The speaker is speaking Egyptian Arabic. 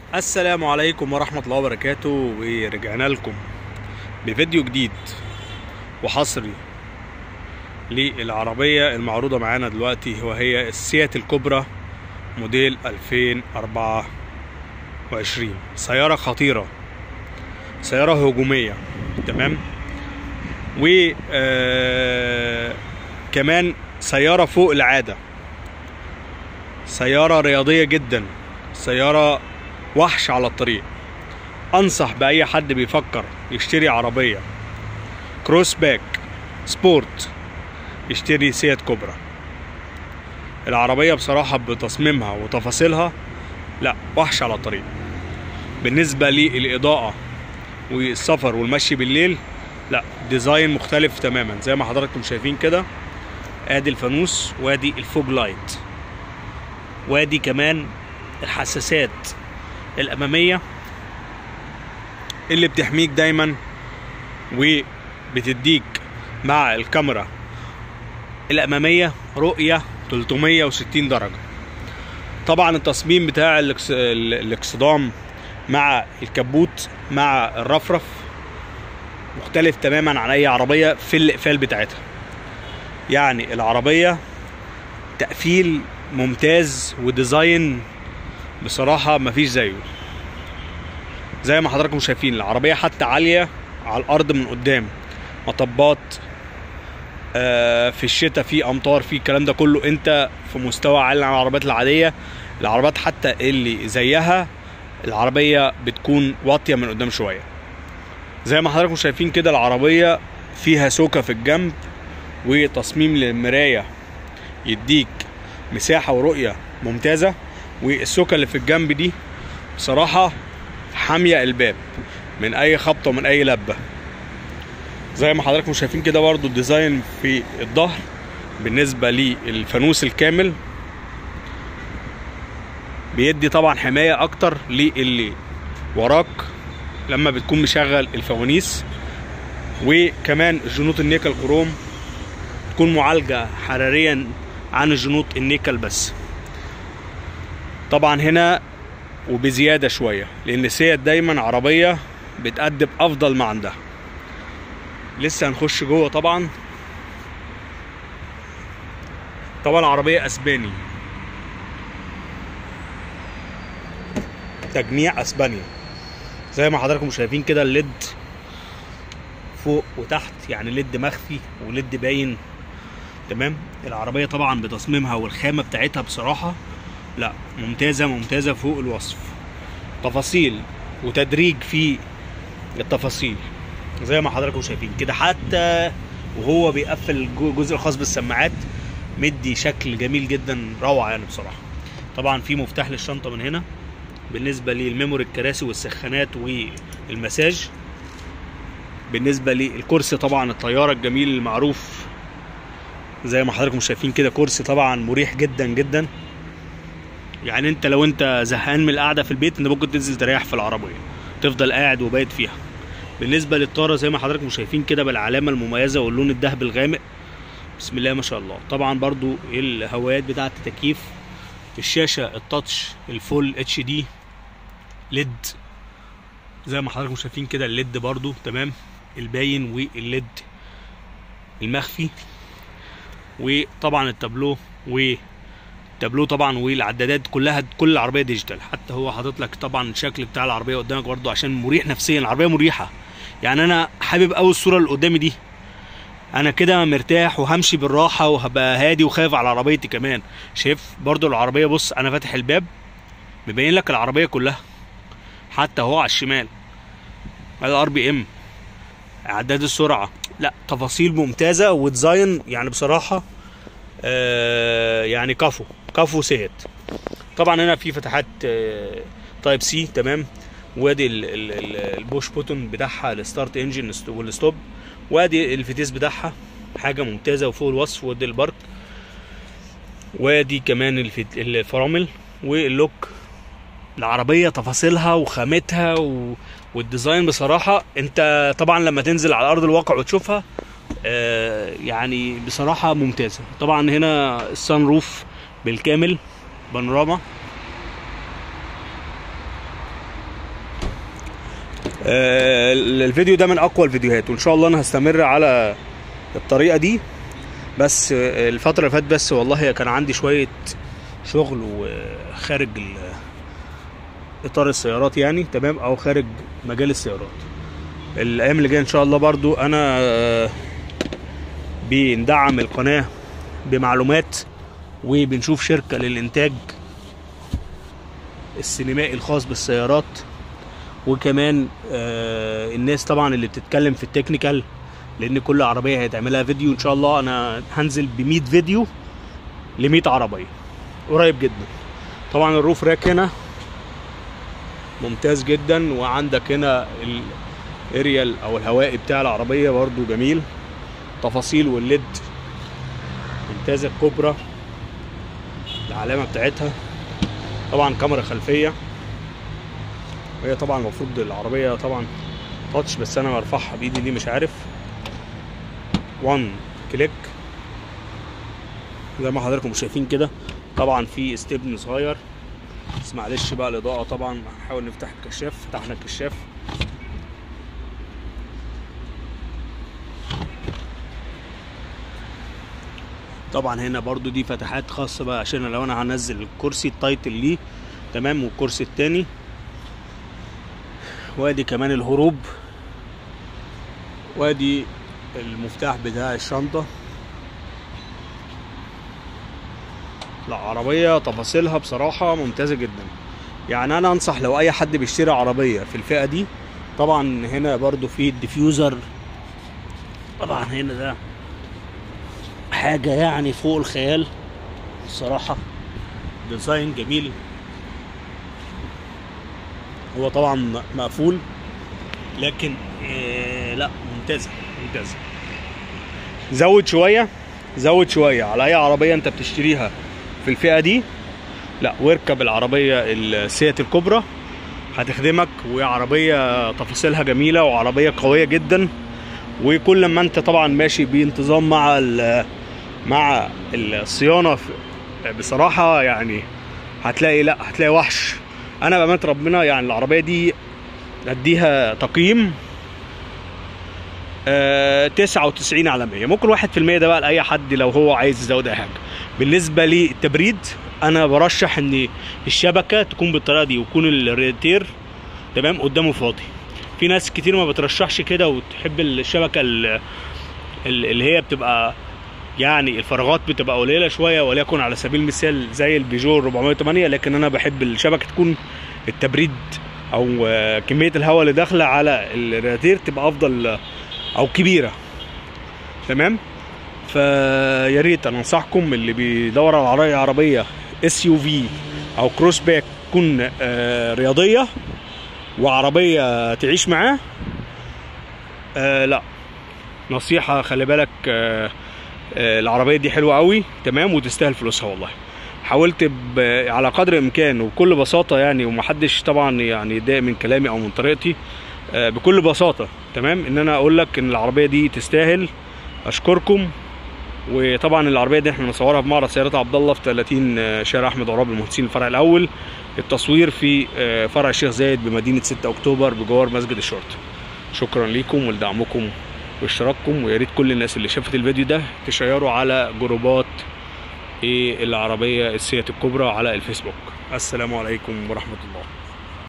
السلام عليكم ورحمة الله وبركاته ورجعنا لكم بفيديو جديد وحصري للعربية المعروضة معانا دلوقتي وهي السيات الكبرى موديل 2024 سيارة خطيرة سيارة هجومية تمام و آه، كمان سيارة فوق العادة سيارة رياضية جدا سيارة وحش على الطريق انصح باي حد بيفكر يشتري عربية كروس باك سبورت يشتري سيات كوبرا العربية بصراحة بتصميمها وتفاصيلها لا وحش على الطريق بالنسبة للإضاءة والسفر والمشي بالليل لا ديزاين مختلف تماما زي ما حضراتكم شايفين كده ادي الفانوس وادي الفوج لايت وادي كمان الحساسات الاماميه اللي بتحميك دايما وبتديك مع الكاميرا الاماميه رؤيه 360 درجه طبعا التصميم بتاع الاكس- ال- الاكسدام مع الكبوت مع الرفرف مختلف تماما عن اي عربيه في الاقفال بتاعتها يعني العربيه تقفيل ممتاز وديزاين بصراحة مفيش زيه زي ما حضراتكم شايفين العربية حتى عالية على الأرض من قدام مطبات آه، في الشتاء في أمطار في الكلام ده كله أنت في مستوى عالي عن العربيات العادية العربيات حتى اللي زيها العربية بتكون واطية من قدام شوية زي ما حضراتكم شايفين كده العربية فيها سوكة في الجنب وتصميم للمراية يديك مساحة ورؤية ممتازة والسوكة اللي في الجنب دي بصراحة حامية الباب من أي خبطة ومن أي لبة زي ما حضراتكم شايفين كده برضو الديزاين في الظهر بالنسبة للفانوس الكامل بيدي طبعا حماية أكتر للي وراك لما بتكون مشغل الفوانيس وكمان جنوط النيكل كروم تكون معالجة حراريا عن الجنوط النيكل بس طبعا هنا وبزيادة شوية لأن سيات دايما عربية بتقدم أفضل ما عندها لسه هنخش جوه طبعا طبعا عربية أسباني تجميع أسبانيا زي ما حضراتكم شايفين كده الليد فوق وتحت يعني ليد مخفي وليد باين تمام العربية طبعا بتصميمها والخامة بتاعتها بصراحة لا ممتازة ممتازة فوق الوصف تفاصيل وتدريج في التفاصيل زي ما حضراتكم شايفين كده حتى وهو بيقفل الجو- الجزء الخاص بالسماعات مدي شكل جميل جدا روعة يعني بصراحة طبعا في مفتاح للشنطة من هنا بالنسبة للميموري الكراسي والسخانات والمساج بالنسبة للكرسي طبعا الطيارة الجميل المعروف زي ما حضراتكم شايفين كده كرسي طبعا مريح جدا جدا يعني انت لو انت زهقان من القعده في البيت انت ممكن تنزل تريح في العربيه تفضل قاعد وبايت فيها بالنسبه للطاره زي ما حضراتكم شايفين كده بالعلامه المميزه واللون الذهبي الغامق بسم الله ما شاء الله طبعا برضو الهوايات بتاعه التكييف الشاشه التاتش الفول اتش دي ليد زي ما حضراتكم شايفين كده الليد برضو تمام الباين والليد المخفي وطبعا التابلو و التابلو طبعا والعدادات كلها كل العربيه ديجيتال حتى هو حاطط لك طبعا الشكل بتاع العربيه قدامك برضو عشان مريح نفسيا العربيه مريحه يعني انا حابب قوي الصوره اللي قدامي دي انا كده مرتاح وهمشي بالراحه وهبقى هادي وخايف على عربيتي كمان شايف برضو العربيه بص انا فاتح الباب مبين لك العربيه كلها حتى هو على الشمال الار بي ام اعداد السرعه لا تفاصيل ممتازه وديزاين يعني بصراحه آه يعني كفو كفو سيت طبعا هنا في فتحات آه تايب سي تمام وادي ال- ال- ال- البوش بوتون بتاعها الستارت انجن والستوب وادي الفتيس بتاعها حاجه ممتازه وفوق الوصف وادي البارك وادي كمان الفت- الفرامل واللوك العربيه تفاصيلها وخامتها و... والديزاين بصراحه انت طبعا لما تنزل على ارض الواقع وتشوفها آه، يعني بصراحة ممتازة طبعا هنا السان روف بالكامل بانوراما آه، الفيديو ده من اقوى الفيديوهات وان شاء الله انا هستمر على الطريقه دي بس آه، الفتره اللي فاتت بس والله كان عندي شويه شغل وخارج ال- اطار السيارات يعني تمام او خارج مجال السيارات الايام اللي جايه ان شاء الله برضو انا آه، بندعم القناه بمعلومات وبنشوف شركه للانتاج السينمائي الخاص بالسيارات وكمان آه الناس طبعا اللي بتتكلم في التكنيكال لان كل عربيه هيتعملها فيديو ان شاء الله انا هنزل ب 100 فيديو ل 100 عربيه قريب جدا طبعا الروف راك هنا ممتاز جدا وعندك هنا الاريال او الهوائي بتاع العربيه برضو جميل تفاصيل والليد ممتازه الكوبرا العلامه بتاعتها طبعا كاميرا خلفيه وهي طبعا المفروض العربيه طبعا تاتش بس انا برفعها بايدي دي مش عارف 1 كليك زي ما حضراتكم شايفين كده طبعا في استبن صغير بس معلش بقى الاضاءه طبعا هنحاول نفتح الكشاف فتحنا الكشاف طبعا هنا برضو دي فتحات خاصة بقى عشان لو انا هنزل الكرسي التايتل ليه تمام والكرسي التاني وادي كمان الهروب وادي المفتاح بتاع الشنطة لا عربية تفاصيلها بصراحة ممتازة جدا يعني انا انصح لو اي حد بيشتري عربية في الفئة دي طبعا هنا برضو في الديفيوزر طبعا هنا ده حاجة يعني فوق الخيال الصراحة ديزاين جميل هو طبعا مقفول لكن آه لا ممتازة ممتازة زود شوية زود شوية على أي عربية أنت بتشتريها في الفئة دي لا واركب العربية السيات الكبرى هتخدمك وعربية تفاصيلها جميلة وعربية قوية جدا وكل ما انت طبعا ماشي بانتظام مع ال- مع الصيانة في- بصراحة يعني هتلاقي لا هتلاقي وحش انا بأمانة ربنا يعني العربية دي اديها تقييم آه 99 على 100 ممكن 1% ده بقى لاي حد لو هو عايز يزود اي حاجه بالنسبه للتبريد انا برشح ان الشبكه تكون بالطريقه دي ويكون الريتير تمام قدامه فاضي في ناس كتير ما بترشحش كده وتحب الشبكه ال- ال- اللي هي بتبقى يعني الفراغات بتبقى قليله شويه وليكن على سبيل المثال زي البيجو 408 لكن انا بحب الشبكه تكون التبريد او آه، كميه الهواء اللي داخله على الرادير تبقى افضل آه، او كبيره تمام فيا ريت انا انصحكم اللي بيدور على عربيه عربيه اس يو في او كروس باك تكون آه، رياضيه وعربيه تعيش معاه آه لا نصيحه خلي بالك آه آه العربيه دي حلوه قوي تمام وتستاهل فلوسها والله حاولت ب... على قدر الامكان وبكل بساطه يعني ومحدش طبعا يعني يتضايق من كلامي او من طريقتي آه بكل بساطه تمام ان انا اقول لك ان العربيه دي تستاهل اشكركم وطبعا العربيه دي احنا بنصورها في معرض سيارات عبد الله في 30 شارع احمد عراب المهندسين الفرع الاول التصوير في آه، فرع الشيخ زايد بمدينه 6 اكتوبر بجوار مسجد الشرطه شكرا ليكم ولدعمكم واشتراككم ويا ريت كل الناس اللي شافت الفيديو ده تشيروا على جروبات ايه العربيه السيات الكبرى على الفيسبوك السلام عليكم ورحمه الله